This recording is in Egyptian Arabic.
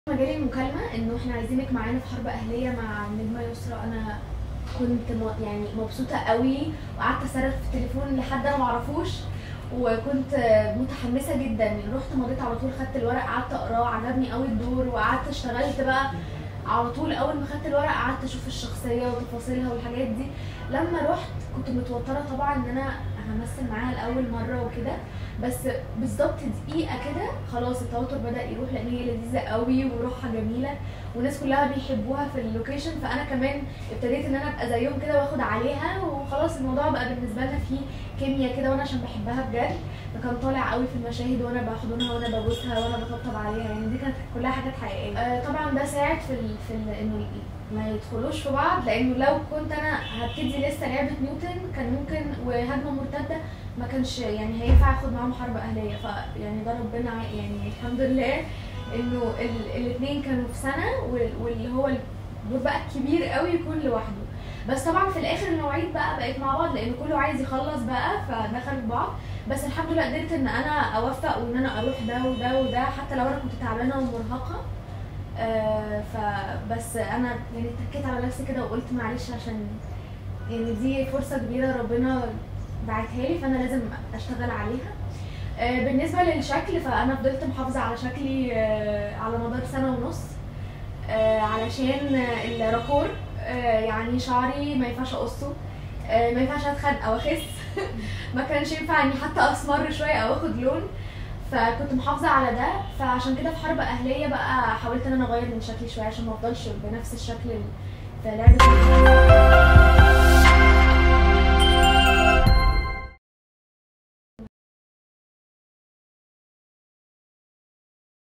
جالي المكالمة انه احنا عايزينك معانا في حرب اهلية مع النجمة يسرا انا كنت م... يعني مبسوطة قوي وقعدت اصرخ في التليفون لحد انا معرفوش وكنت متحمسة جدا رحت مضيت على طول خدت الورق قعدت اقراه عجبني قوي الدور وقعدت اشتغلت بقى على طول اول ما خدت الورق قعدت اشوف الشخصية وتفاصيلها والحاجات دي لما رحت كنت متوترة طبعا ان انا همثل معاها لاول مرة وكده بس بالظبط دقيقة كده خلاص التوتر بدأ يروح لأن هي لذيذة قوي وروحها جميلة والناس كلها بيحبوها في اللوكيشن فأنا كمان ابتديت إن أنا أبقى زيهم كده وآخد عليها وخلاص الموضوع بقى بالنسبة لنا فيه كيمياء كده وأنا عشان بحبها بجد فكان طالع قوي في المشاهد وأنا بحضنها وأنا ببوسها وأنا بطبطب عليها يعني دي كانت كلها حاجات حقيقية آه طبعا ده ساعد في ال في ال إنه ما يدخلوش في بعض لانه لو كنت انا هبتدي لسه لعبه نيوتن كان ممكن وهجمه مرتده ما كانش يعني هينفع اخد معاهم حرب اهليه فيعني ده ربنا يعني الحمد لله انه الاثنين كانوا في سنه واللي هو الدور بقى الكبير قوي يكون لوحده بس طبعا في الاخر المواعيد بقى بقت مع بعض لان كله عايز يخلص بقى فدخلوا في بعض بس الحمد لله قدرت ان انا اوفق وان انا اروح ده وده وده حتى لو انا كنت تعبانه ومرهقه آه فبس انا يعني اتكيت على نفسي كده وقلت معلش عشان يعني دي فرصه كبيره ربنا بعتها لي فانا لازم اشتغل عليها آه بالنسبه للشكل فانا فضلت محافظه على شكلي آه على مدار سنه ونص علشان الراكور يعني شعري ما ينفعش اقصه ما ينفعش اتخن او اخس ما كانش ينفع اني حتى اسمر شويه او اخد لون فكنت محافظه على ده فعشان كده في حرب اهليه بقى حاولت ان انا اغير من شكلي شويه عشان ما افضلش بنفس الشكل في لعبه